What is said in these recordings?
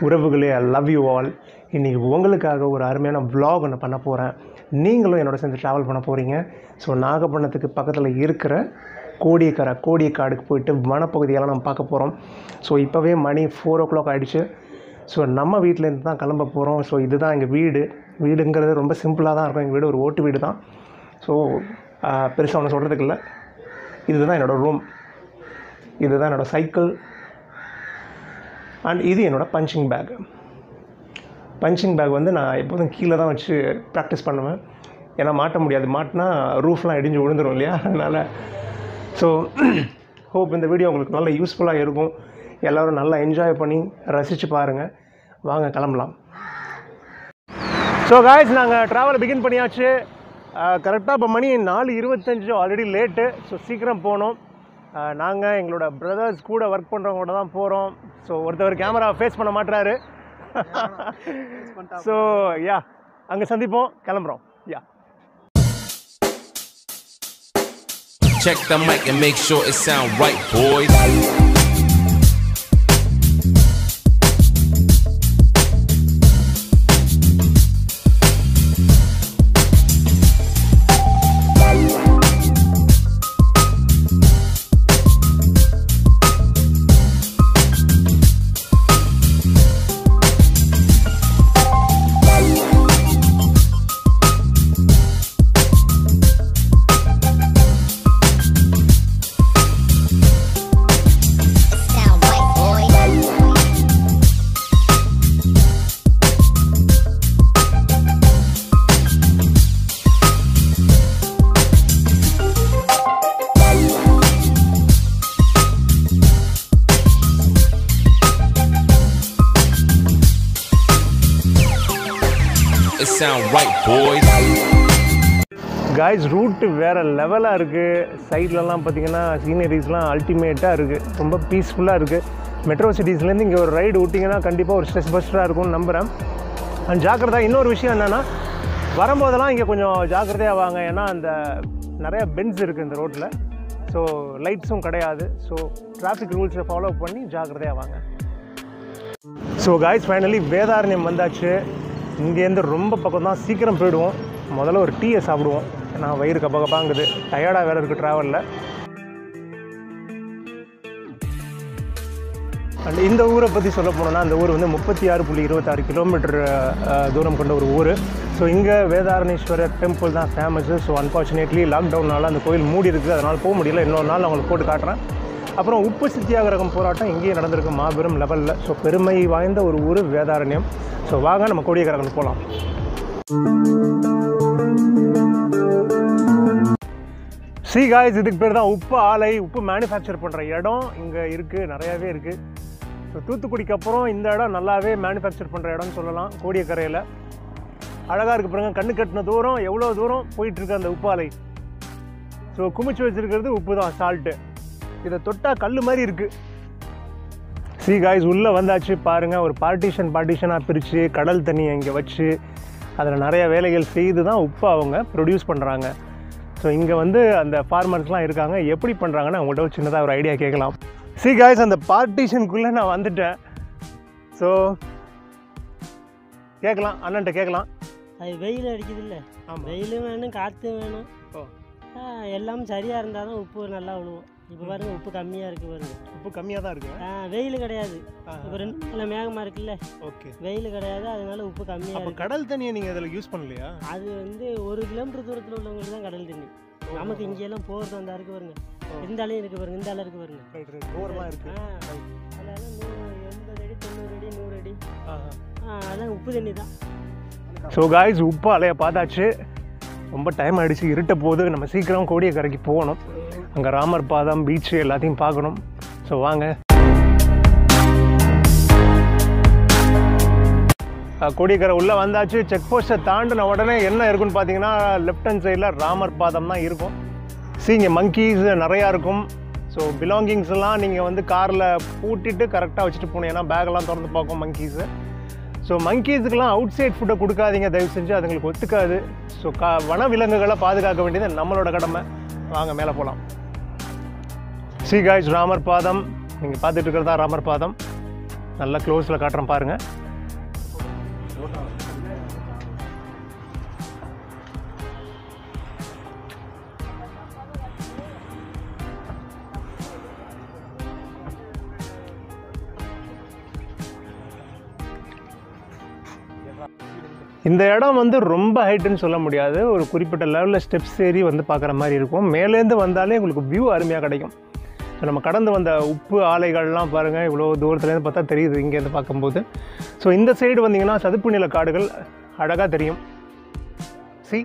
உறவுகளே ஐ love you all இன்றைக்கி உங்களுக்காக ஒரு அருமையான vlog ஒன்று பண்ண போகிறேன் நீங்களும் என்னோட சேர்ந்து ட்ராவல் பண்ண போகிறீங்க ஸோ நாகப்பட்டினத்துக்கு பக்கத்தில் இருக்கிற கோடியக்கரை கோடியக்காடுக்கு போயிட்டு வனப்பகுதியெல்லாம் நம்ம பார்க்க போகிறோம் ஸோ இப்போவே மணி ஃபோர் ஓ கிளாக் ஆகிடுச்சு ஸோ நம்ம வீட்டிலேருந்து தான் கிளம்ப போகிறோம் ஸோ இதுதான் எங்கள் வீடு வீடுங்கிறது ரொம்ப சிம்பிளாக தான் இருக்கும் எங்கள் வீடு ஒரு ஓட்டு வீடு தான் ஸோ பெருசாக ஒன்று சொல்கிறதுக்கு இல்லை இதுதான் என்னோடய ரூம் இதுதான் என்னோடய சைக்கிள் அண்ட் இது என்னோடய பஞ்சிங் பேக் பஞ்சிங் பேக் வந்து நான் எப்போதும் கீழே தான் வச்சு ப்ராக்டிஸ் பண்ணுவேன் ஏன்னா மாட்ட முடியாது மாட்டினா ரூஃப்லாம் இடிஞ்சு விழுந்துடும் இல்லையா அதனால் ஸோ ஹோப் இந்த வீடியோ உங்களுக்கு நல்ல யூஸ்ஃபுல்லாக இருக்கும் எல்லோரும் நல்லா என்ஜாய் பண்ணி ரசித்து பாருங்கள் வாங்க கிளம்பலாம் ஸோ காய்ஸ் நாங்கள் ட்ராவலை பிகின் பண்ணியாச்சு கரெக்டாக இப்போ மணி நாலு இருபத்தஞ்சு ஆல்ரெடி லேட்டு ஸோ சீக்கிரம் போனோம் நாங்கள் எங்களோட பிரதர்ஸ் கூட ஒர்க் பண்ணுறவங்க கூட தான் போகிறோம் ஸோ ஒருத்தவர் கேமரா ஃபேஸ் பண்ண மாட்டுறாரு ஸோ யா அங்கே சந்திப்போம் கிளம்புறோம் yeah Check the mic and make sure it sound right, boys. Sound white boy. It sound right, boys. Guys route வேறு லெவலாக இருக்குது சைட்லலாம் பார்த்தீங்கன்னா சீனரிஸ்லாம் அல்டிமேட்டாக இருக்குது ரொம்ப பீஸ்ஃபுல்லாக இருக்குது மெட்ரோ சிட்டிஸ்லேருந்து இங்கே ஒரு ரைடு விட்டிங்கன்னா கண்டிப்பாக ஒரு ஸ்ட்ரெஸ் பஸ்டராக இருக்கும்னு நம்புகிறேன் அண்ட் ஜாக்கிரதா இன்னொரு விஷயம் என்னென்னா வரும்போதெல்லாம் இங்கே கொஞ்சம் ஜாக்கிரதையாக வாங்க ஏன்னா அந்த நிறைய பென்ஸ் இருக்குது இந்த ரோட்டில் ஸோ லைட்ஸும் கிடையாது ஸோ டிராஃபிக் ரூல்ஸை ஃபாலோ பண்ணி ஜாக்கிரதையாக வாங்க ஸோ காய்ஸ் ஃபைனலி வேதாரண்யம் வந்தாச்சு இங்கேருந்து ரொம்ப பக்கம் தான் சீக்கிரம் போயிடுவோம் முதல்ல ஒரு டீயை சாப்பிடுவோம் ஏன்னா வயிறு கப்ப கப்பாங்குது டயர்டாக வேறு இருக்குது ட்ராவலில் அண்ட் இந்த ஊரை பற்றி சொல்ல போனோம்னா அந்த ஊர் வந்து முப்பத்தி ஆறு புள்ளி இருபத்தாறு கிலோமீட்டர் தூரம் கொண்ட ஒரு ஊர் ஸோ இங்கே வேதாரணேஸ்வரர் டெம்பிள் தான் ஃபேமஸ்ஸு ஸோ அன்ஃபார்ச்சுனேட்லி லாக்டவுனால் அந்த கோயில் மூடி இருக்குது அதனால் போக முடியல இன்னொரு நாள் அவங்களுக்கு போட்டு காட்டுறேன் அப்புறம் உப்பு சத்தியாகிரகம் போராட்டம் இங்கேயே நடந்திருக்கு மாபெரும் லெவலில் ஸோ பெருமை வாய்ந்த ஒரு ஊர் வேதாரண்யம் ஸோ வாங்க நம்ம கோடியக்கரகம் போகலாம் சி காய்ஸ் இதுக்கு பேர் தான் உப்பு ஆலை உப்பு மேனுஃபேக்சர் பண்ணுற இடம் இங்கே இருக்குது நிறையாவே இருக்குது ஸோ தூத்துக்குடிக்கு அப்புறம் இந்த இடம் நல்லாவே மேனுஃபேக்சர் பண்ணுற இடம்னு சொல்லலாம் கோடியக்கரையில் அழகாக இருக்கு பாருங்க கண்ணு கட்டின தூரம் எவ்வளோ தூரம் போயிட்டுருக்கு அந்த உப்பு ஆலை ஸோ குமிச்சு வச்சிருக்கிறது உப்பு தான் சால்ட்டு இதை தொட்டால் கல் மாதிரி இருக்குது சி காய்ஸ் உள்ளே வந்தாச்சு பாருங்கள் ஒரு பார்ட்டிஷன் பார்ட்டிஷனாக பிரித்து கடல் தண்ணியை இங்கே வச்சு அதில் நிறைய வேலைகள் செய்து தான் உப்பு அவங்க ப்ரொடியூஸ் பண்ணுறாங்க ஸோ இங்கே வந்து அந்த ஃபார்மர்ஸ்லாம் இருக்காங்க எப்படி பண்ணுறாங்கன்னு அவங்கள்ட்ட ஒரு சின்னதாக ஒரு ஐடியா கேட்கலாம் சி காய்ஸ் அந்த பார்ட்டிஷனுக்குள்ளே நான் வந்துட்டேன் ஸோ கேட்கலாம் அண்ணன்ட்ட கேட்கலாம் அது வெயில் அடிக்குது இல்லை ஆமாம் வெயிலும் வேணும் காற்றும் வேணும் ஓ. ஆ, எல்லாம் சரியாக இருந்தால் தான் உப்பு நல்லா விழுவும் இப்போ பாருங்க உப்பு கம்மியாக இருக்குது பாருங்க உப்பு கம்மியாக தான் இருக்கு ஆ, வெயில் கிடையாது இப்போ ரெண்டு நாள் மேகமாக இருக்குல்ல ஓகே வெயில் கிடையாது அதனால உப்பு கம்மியாக அப்போ இருக்கு கடல் தண்ணியை நீங்கள் இதில் யூஸ் பண்ணலையா அது வந்து ஒரு கிலோமீட்டர் தூரத்தில் உள்ளவங்களுக்கு தான் கடல் தண்ணி நமக்கு இங்கெல்லாம் போகிறது வந்தா இருக்கு பாருங்க இந்த அலையும் இருக்கு பாருங்க இந்த அலை இருக்கு பாருங்க ரைட் ரைட் போர்லாம் ஆ இருக்குது அதெல்லாம் நூறு எண்பது அடி தொண்ணூறு அடி நூறு அடி ஆஹா ஆ அதெல்லாம் உப்பு தண்ணி தான் ஸோ காய்ஸ் உப்பு அலையை பார்த்தாச்சு ரொம்ப டைம் ஆயிடுச்சு இருட்ட போது நம்ம சீக்கிரம் கோடியக்கரைக்கு போகணும் அங்கே ராமர் பாதம் பீச் எல்லாத்தையும் பார்க்கணும் ஸோ வாங்க அஹ், கோடியக்கரை உள்ளே வந்தாச்சு செக் போஸ்ட்டை தாண்டின உடனே என்ன இருக்குன்னு பார்த்தீங்கன்னா லெஃப்ட் ஹேண்ட் சைடில் ராமர் பாதம் தான் இருக்கும் சி இங்கே மங்கீஸ் நிறையா இருக்கும் ஸோ பிலாங்கிங்ஸ் எல்லாம் நீங்கள் வந்து காரில் பூட்டிட்டு கரெக்டாக வச்சுட்டு போனீங்கன்னா பேக்கெல்லாம் திறந்து பார்க்கும் மங்கீஸு ஸோ மங்கீஸுக்கெல்லாம் அவுட் சைட் ஃபுட்டை கொடுக்காதீங்க தயவு செஞ்சு அதுங்களுக்கு ஒத்துக்காது ஸோ கா வனவிலங்குகளை பாதுகாக்க வேண்டியது நம்மளோட கடமை வாங்க மேலே போகலாம் சி காய்ஸ் ராமர் பாதம் நீங்கள் பார்த்துட்டு இருக்கிறதா ராமர் பாதம் நல்லா க்ளோஸில் காட்டுறேன் பாருங்கள் இந்த இடம் வந்து ரொம்ப ஹைட்டுன்னு சொல்ல முடியாது ஒரு குறிப்பிட்ட லெவலில் ஸ்டெப்ஸ் ஏறி வந்து பார்க்குற மாதிரி இருக்கும் மேலேருந்து வந்தாலே உங்களுக்கு வியூ அருமையாக கிடைக்கும் ஸோ நம்ம கடந்து வந்த உப்பு ஆலைகள்லாம் பாருங்கள் இவ்வளோ தூரத்துலேருந்து பார்த்தா தெரியுது இங்கேருந்து பார்க்கும்போது ஸோ இந்த சைடு வந்தீங்கன்னா சதுப்பு நில காடுகள் அழகாக தெரியும் சி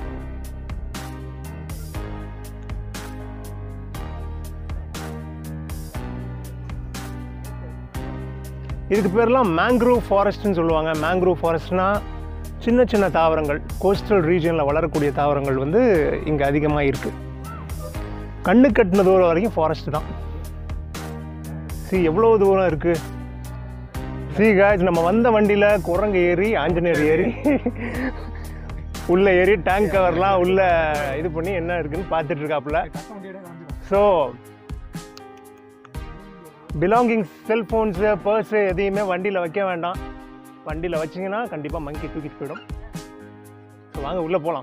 இதுக்கு பேர்லாம் மேங்க்ரூவ் ஃபாரஸ்ட்னு சொல்லுவாங்க மேங்க்ரூவ் ஃபாரஸ்ட்னா சின்ன சின்ன தாவரங்கள் கோஸ்டல் ரீஜனில் வளரக்கூடிய தாவரங்கள் வந்து இங்கே அதிகமாக இருக்குது கண்ணு கட்டின தூரம் வரைக்கும் ஃபாரஸ்ட் தான் சி எவ்வளோ தூரம் இருக்குது சி காய்ஸ் நம்ம வந்த வண்டியில் குரங்கு ஏறி ஆஞ்சநேயர் ஏறி உள்ளே ஏறி டேங்க் கவர்லாம் உள்ளே இது பண்ணி என்ன இருக்குன்னு பார்த்துட்டு இருக்காப்புல ஸோ பிலாங்கிங்ஸ் செல்ஃபோன்ஸு பர்ஸு எதையுமே வண்டியில் வைக்க வேண்டாம் வண்டியில் வச்சிங்கன்னா கண்டிப்பாக மங்கி தூக்கிட்டு போயிடும் ஸோ வாங்க உள்ளே போகலாம்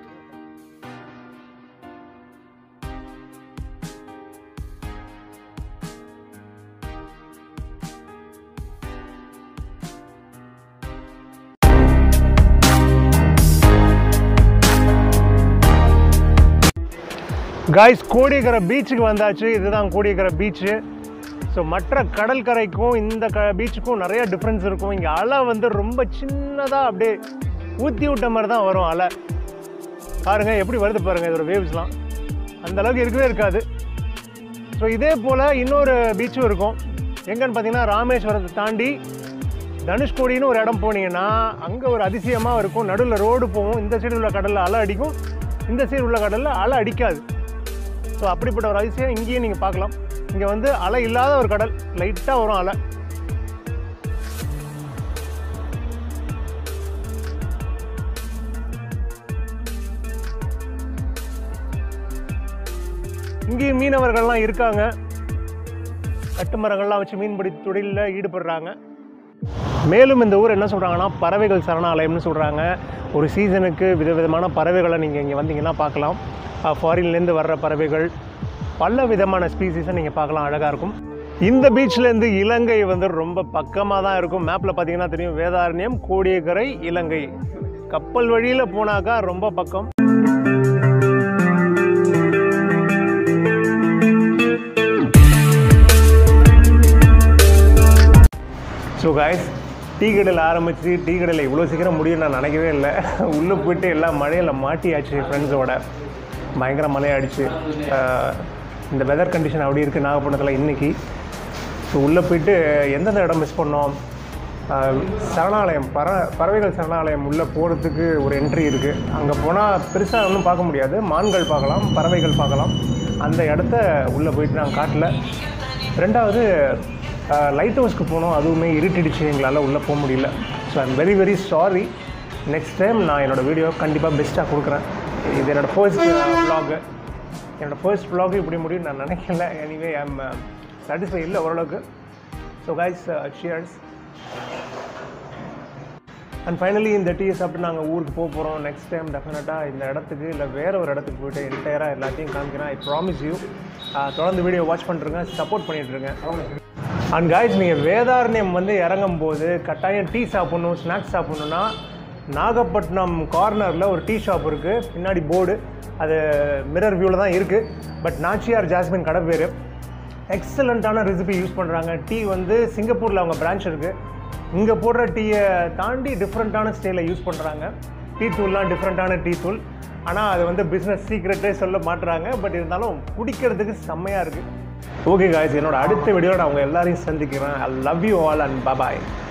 காய்ஸ் கோடியக்கரை பீச்சுக்கு வந்தாச்சு இதுதான் கோடியக்கரை பீச்சு ஸோ மற்ற கடற்கரைக்கும் இந்த க பீச்சுக்கும் நிறைய டிஃப்ரென்ஸ் இருக்கும் இங்கே அலை வந்து ரொம்ப சின்னதாக அப்படியே ஊற்றி விட்ட மாதிரி தான் வரும் அலை பாருங்க எப்படி வருது பாருங்க இதோட வேவ்ஸ்லாம் அந்த அளவுக்கு இருக்கவே இருக்காது ஸோ இதே போல் இன்னொரு பீச்சும் இருக்கும் எங்கன்னு பார்த்தீங்கன்னா ராமேஸ்வரத்தை தாண்டி தனுஷ்கோடின்னு ஒரு இடம் போனீங்கன்னா அங்கே ஒரு அதிசயமாக இருக்கும் நடுவில் ரோடு போகும் இந்த சைடு உள்ள கடலில் அலை அடிக்கும் இந்த சைடு உள்ள கடலில் அலை அடிக்காது ஸோ அப்படிப்பட்ட ஒரு அதிசயம் இங்கேயும் நீங்கள் பார்க்கலாம் இங்கே வந்து அலை இல்லாத ஒரு கடல் லைட்டாக வரும் அலை இங்கேயும் மீனவர்கள்லாம் இருக்காங்க கட்டுமரங்கள்லாம் வச்சு மீன்பிடி தொழிலில் ஈடுபடுறாங்க மேலும் இந்த ஊர் என்ன சொல்கிறாங்கன்னா பறவைகள் சரணாலயம்னு சொல்கிறாங்க ஒரு சீசனுக்கு விதவிதமான பறவைகளை நீங்கள் இங்கே வந்தீங்கன்னா பார்க்கலாம் ஃபாரின்லேருந்து வர்ற பறவைகள் பல விதமான ஸ்பீசிஸை நீங்கள் பார்க்கலாம் அழகாக இருக்கும் இந்த பீச்லேருந்து இலங்கை வந்து ரொம்ப பக்கமாக தான் இருக்கும் மேப்பில் பார்த்தீங்கன்னா தெரியும் வேதாரண்யம் கோடியக்கரை இலங்கை கப்பல் வழியில் போனாக்கா ரொம்ப பக்கம் ஸோ காய்ஸ் டீ கடையில் ஆரம்பித்து டீ கடையில் இவ்வளோ சீக்கிரம் முடியும் நான் நினைக்கவே இல்லை உள்ளே போயிட்டு எல்லாம் மழையில் மாட்டியாச்சு ஃப்ரெண்ட்ஸோட பயங்கர மழையாயிடுச்சு ஆஹ் இந்த வெதர் கண்டிஷன் அப்படி இருக்குது நாகப்பட்டினத்தில் இன்றைக்கி ஸோ உள்ளே போயிட்டு எந்தெந்த இடம் மிஸ் பண்ணோம் ஆஹ் சரணாலயம் பற பறவைகள் சரணாலயம் உள்ளே போகிறதுக்கு ஒரு என்ட்ரி இருக்குது அங்கே போனால் பெருசாக ஒன்றும் பார்க்க முடியாது மான்கள் பார்க்கலாம் பறவைகள் பார்க்கலாம் அந்த இடத்த உள்ளே போயிட்டு நான் காட்டல ரெண்டாவது லைட் ஹவுஸ்க்கு போனோம் அதுவுமே இருட்டிடுச்சு எங்களால் உள்ளே போக முடியல so I'm very very sorry next time நான் என்னோடய வீடியோ கண்டிப்பாக பெஸ்ட்டாக கொடுக்குறேன் இது என்னோடய ஃபர்ஸ்ட் vlog என்னோடய ஃபர்ஸ்ட் vlog இப்படி முடியும் நான் நினைக்கல எனிவே ஐம் சாட்டிஸ்ஃபை இல்லை ஓரளவுக்கு so guys cheers and finally இந்த டீயை சாப்பிட்டு நாங்கள் ஊருக்கு போக போகிறோம் நெக்ஸ்ட் டைம் டெஃபினட்டாக இந்த இடத்துக்கு இல்லை வேறு ஒரு இடத்துக்கு போயிட்டு என்டையராக எல்லாத்தையும் காமிக்கிறேன் ஐ ப்ராமிஸ் யூ தொடர்ந்து வீடியோ வாட்ச் பண்ணுறேங்க சப்போர்ட் பண்ணிட்டுருங்க அண்ட் காய்ஸ் நீங்கள் வேதாரண்யம் வந்து இறங்கும் போது கட்டாயம் டீ சாப்பிட்ணும் ஸ்நாக்ஸ் சாப்பிட்ணுன்னா நாகப்பட்டினம் கார்னரில் ஒரு டீ ஷாப் இருக்குது பின்னாடி போர்டு அது மிரர் வியூவில் தான் இருக்குது பட் நாச்சியார் ஜாஸ்மின் கடை பேர் எக்ஸலண்ட்டான ரெசிபி யூஸ் பண்ணுறாங்க டீ வந்து சிங்கப்பூரில் அவங்க பிரான்ச் இருக்குது இங்கே போடுற டீயை தாண்டி டிஃப்ரெண்ட்டான ஸ்டைலில் யூஸ் பண்ணுறாங்க டீ தூள்லாம் டிஃப்ரெண்ட்டான டீ தூள் ஆனால் அது வந்து பிஸ்னஸ் சீக்ரெட்டே சொல்ல மாட்டுறாங்க பட் இருந்தாலும் குடிக்கிறதுக்கு செம்மையாக இருக்குது ஓகே காய்ஸ் என்னோட அடுத்த வீடியோவில் நான் உங்கள் எல்லாரையும் சந்திக்கிறேன் I love you all and bye bye